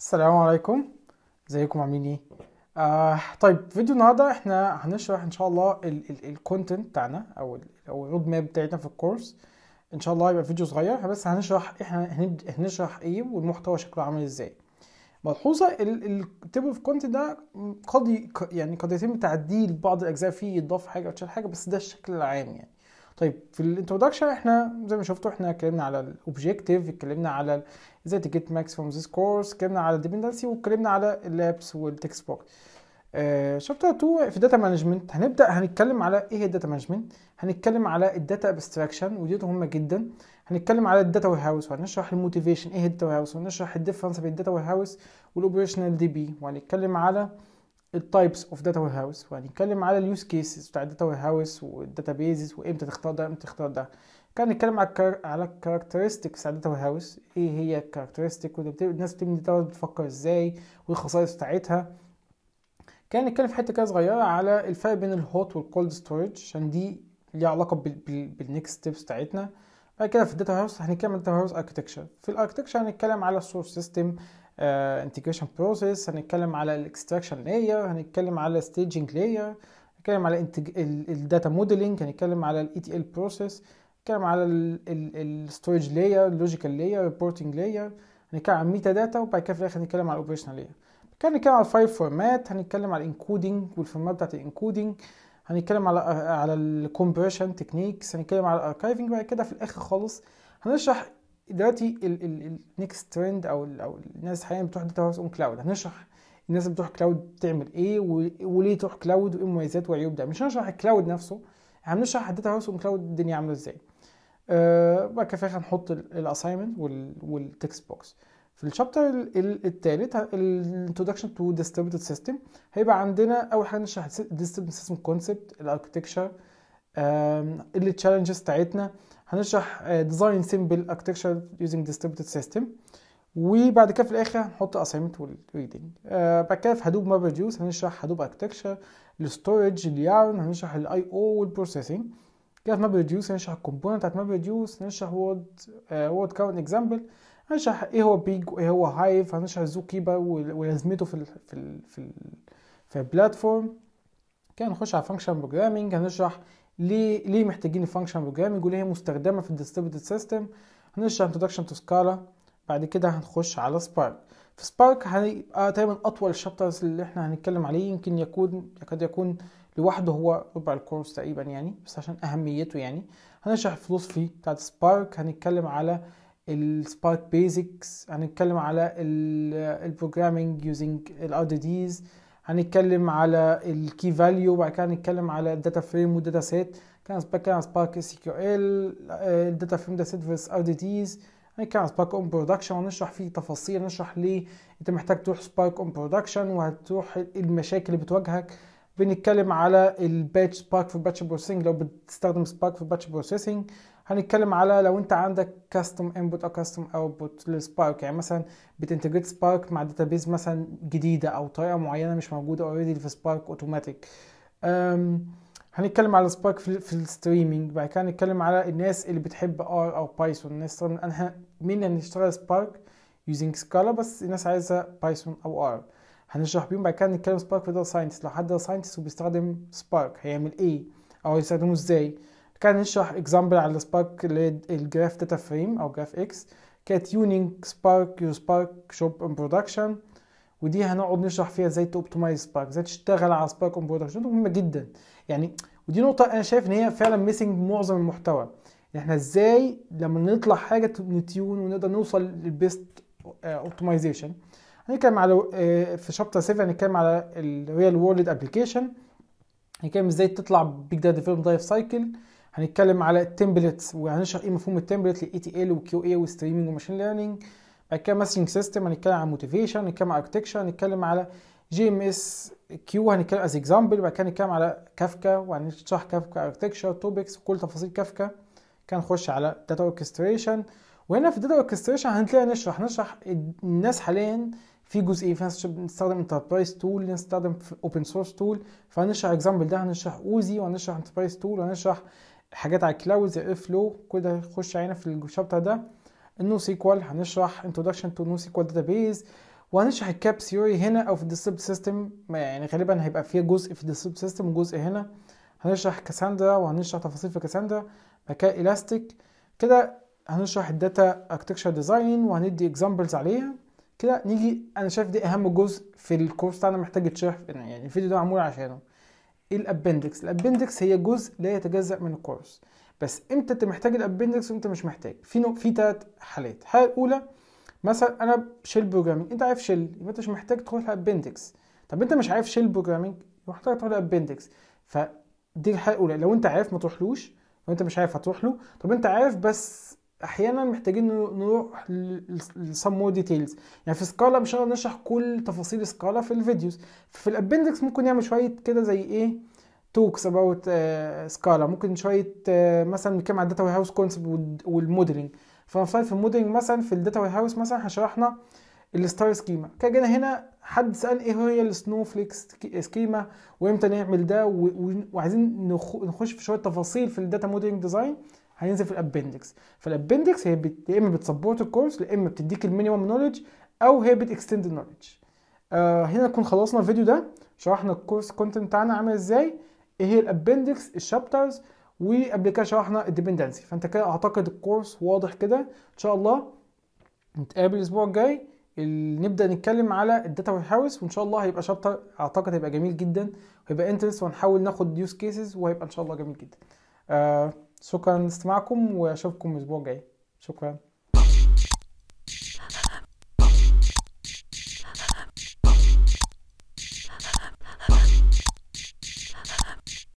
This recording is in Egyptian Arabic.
السلام عليكم ازيكم عاملين ايه آه طيب فيديو النهارده احنا هنشرح ان شاء الله الكونتنت بتاعنا او ال او الرود ماب بتاعتنا في الكورس ان شاء الله هيبقى فيديو صغير بس هنشرح احنا هنبدا هنشرح ايه والمحتوى شكله عامل ازاي ملحوظه التيبل اوف كونتنت ده قد ي- يعني قد يتم تعديل بعض الاجزاء فيه يضاف حاجه او تشيل حاجه بس ده الشكل العام يعني طيب في الانترودكشن احنا زي ما شفتوا احنا اتكلمنا على الاوبجيكتيف اتكلمنا على ازاي تجيت ماكس فروم ذيس كورس اتكلمنا على الديبندنسي واتكلمنا على اللابس والتكست بوك شابتر 2 في داتا مانجمنت هنبدا هنتكلم على ايه هي الداتا مانجمنت هنتكلم على الداتا ابستراكشن ودي مهمه جدا هنتكلم على الداتا وير هاوس وهنشرح الموتيفيشن ايه الداتا وير هاوس وهنشرح الديفرنس بين الداتا وير هاوس والاوبريشنال دي بي وهنتكلم على التايبس اوف داتا وير هاوس وهنتكلم على اليوز كيسز بتاع الداتا وير هاوس والداتا بيزز وامتى تختار ده امتى تختار ده كان نتكلم على الكار... على الكاركترستكس بتاع الداتا وير هاوس ايه هي الكاركترستيك والناس بتبني داتا بتفكر ازاي والخصائص بتاعتها كان نتكلم في حته كده صغيره على الفرق بين الهوت والكولد ستورج عشان دي ليها علاقه بال... بال... بالنكست ستيبس بتاعتنا بعد كده في الداتا هاوس هنتكلم عن الداتا هاوس اركتكشر في الاركتكشر هنتكلم على السورس سيستم انتجريشن بروسيس هنتكلم على الاكستراكشن لاير هنتكلم على staging لاير هنتكلم على الداتا موديلنج هنتكلم على الاي تي ال بروسيس هنتكلم على الستورج لاير اللوجيكال لاير ريبورتنج لاير هنتكلم عن ميتا داتا وبعد كده في الاخر هنتكلم على الاوبريشنال لاير كان نتكلم على الفايل فورمات هنتكلم على الانكودنج والفورمات بتاعت الانكودنج هنتكلم على على الكومبريشن تكنيكس هنتكلم على الاركايفنج بعد كده في الاخر خالص هنشرح دلوقتي النكست ترند او ال او الناس حاليا بتروح داتا هاوس اون كلاود هنشرح الناس اللي بتروح كلاود بتعمل ايه وليه تروح كلاود وايه مميزات وعيوب ده مش هنشرح الكلاود نفسه هنشرح الداتا هاوس اون كلاود الدنيا عامله ازاي أه بعد كده هنحط الاساينمنت والتكست بوكس في الشابتر الثالث الانترودكشن تو ديستريبيوتد سيستم هيبقى عندنا اول حاجه نشرح الديستريبيوتد سيستم كونسبت الاركتكشر اللي تشالنجز بتاعتنا هنشرح ديزاين سيمبل اركتكشر يوزنج ديستريبيوتد سيستم وبعد كده في الاخر هنحط اساينمنت والريدنج آه بعد كده في هدوب ماب ريديوس هنشرح هدوب اركتكشر الستورج اليارن هنشرح الاي او والبروسيسنج كده في ماب ريديوس هنشرح الكومبوننت بتاعت ماب ريديوس هنشرح وورد وورد كاونت اكزامبل هنشرح ايه هو بيج وايه هو هايف هنشرح الزو كيبر ولازمته في ال في ال في ال في البلاتفورم كده نخش على فانكشن بروجرامنج هنشرح ليه ليه محتاجين الفانكشن بروجرامنج وليه هي مستخدمه في الديستريبيوتد سيستم هنشرح انتروداكشن تو سكالا بعد كده هنخش على سبارك في سبارك هيبقى تقريبا اطول الشابترز اللي احنا هنتكلم عليه يمكن يكون يكاد يكون لوحده هو ربع الكورس تقريبا يعني بس عشان اهميته يعني هنشرح الفلوسفي بتاعت سبارك هنتكلم على السبارك بيزكس هنتكلم على البروجرامينج يوزنج الار دي ديز هنتكلم على الكي فاليو وبعد كده هنتكلم على الداتا فريم والداتا سيت كان بتكلم عن سبارك سي كيو ال الداتا فريم داتا سيت فيرس ار دي ديز هنتكلم عن سبارك اون برودكشن ونشرح فيه تفاصيل نشرح ليه انت محتاج تروح سبارك اون برودكشن وهتروح المشاكل اللي بتواجهك بنتكلم على الباتش سبارك في الباتش بروسيسنج لو بتستخدم سبارك في الباتش بروسيسنج هنتكلم على لو انت عندك كاستم انبوت او كاستم اوتبوت للسبارك يعني مثلا بتنتجريت سبارك مع داتابيز مثلا جديده او طريقه معينه مش موجوده اوريدي في سبارك اوتوماتيك هنتكلم على سبارك في, في الستريمينج بعد كده هنتكلم على الناس اللي بتحب ار او بايثون الناس احنا مين اللي هنشتغل سبارك يوزنج سكالا بس الناس عايزه بايثون او ار هنشرح بيهم بعد كده نتكلم سبارك في داتا ساينتست لو حد داتا ساينتست وبيستخدم سبارك هيعمل ايه او هيستخدمه ازاي كان نشرح اكزامبل على سبارك اللي هي الجراف داتا فريم او جراف اكس كانت يونينج سبارك يور سبارك شوب ان برودكشن ودي هنقعد نشرح فيها ازاي توبتمايز سبارك ازاي تشتغل على سبارك ان برودكشن مهمه جدا يعني ودي نقطه انا شايف ان هي فعلا ميسنج معظم المحتوى احنا ازاي لما نطلع حاجه نتيون ونقدر نوصل للبيست اوبتمايزيشن هنتكلم على في شابتر 7 هنتكلم على الريال وورلد ابلكيشن هنتكلم ازاي تطلع بيج داتا ديفلوبمنت لايف سايكل هنتكلم على التمبلتس وهنشرح ايه مفهوم التمبلت للاي تي ال وكيو اي وستريمنج وماشين ليرنينج بعد كده ماسنج سيستم هنتكلم عن موتيفيشن هنتكلم على اركتكشر هنتكلم على جي ام اس كيو هنتكلم از اكزامبل بعد كده هنتكلم على كافكا وهنشرح كافكا اركتكشر توبكس وكل تفاصيل كافكا كان نخش على داتا اوركستريشن وهنا في الداتا اوركستريشن هنتلاقي نشرح نشرح الناس حاليا في جزئين في ناس بتستخدم انتربرايز تول ناس بتستخدم اوبن سورس تول فهنشرح اكزامبل ده هنشرح اوزي وهنشرح انتربرايز تول وهنشرح حاجات على الكلاود زي فلو كل ده يخش علينا في الشابتر ده النو سيكوال هنشرح introduction to NoSQL database وهنشرح الكاب ثيوري هنا او في الديستريبت سيستم يعني غالبا هيبقى فيه جزء في الديستريبت سيستم وجزء هنا هنشرح كاساندرا وهنشرح تفاصيل في كاساندرا مكان الاستيك كده هنشرح الداتا اركتكشر ديزاين وهندي اكزامبلز عليها كده نيجي انا شايف دي اهم جزء في الكورس بتاعنا محتاج يتشرح يعني الفيديو ده معمول عشانه الابندكس الابندكس هي جزء لا يتجزأ من الكورس بس امتى انت محتاج الابندكس وامتى مش محتاج في نوع في ثلاث حالات الحاله الاولى مثلا انا شيل بروجرامينج انت عارف شيل يبقى انت مش محتاج تروح الابندكس طب انت مش عارف شيل بروجرامينج يبقى محتاج تروح الابندكس فدي الحاله الاولى لو انت عارف ما تروحلوش لو انت مش عارف هتروح له طب انت عارف بس احيانا محتاجين نروح لسم مور ديتيلز يعني في سكالا مش هنقدر نشرح كل تفاصيل سكالا في الفيديوز في الابندكس ممكن نعمل شويه كده زي ايه توكس اباوت سكالا ممكن شويه uh, مثلا نتكلم عن الداتا وير هاوس كونسبت والموديلنج فنفترض في الموديلنج مثلا في الداتا وير هاوس مثلا شرحنا الستار سكيما كده جينا هنا حد سال ايه هي السنو فليك سكيما وامتى نعمل ده وعايزين نخش في شويه تفاصيل في الداتا موديلنج ديزاين هينزل في الابندكس فالابندكس هي بت... يا اما بتسبورت الكورس يا اما بتديك المينيمم نولج او هي بتكستند النولج آه هنا نكون خلصنا الفيديو ده شرحنا الكورس كونتنت بتاعنا عامل ازاي ايه هي الابندكس الشابترز وقبل كده شرحنا الديبندنسي فانت كده اعتقد الكورس واضح كده ان شاء الله نتقابل الاسبوع الجاي نبدا نتكلم على الداتا وير هاوس وان شاء الله هيبقى شابتر اعتقد هيبقى جميل جدا وهيبقى انترست وهنحاول ناخد يوز كيسز وهيبقى ان شاء الله جميل جدا آه شكرا لاستماعكم واشوفكم الاسبوع الجاي شكرا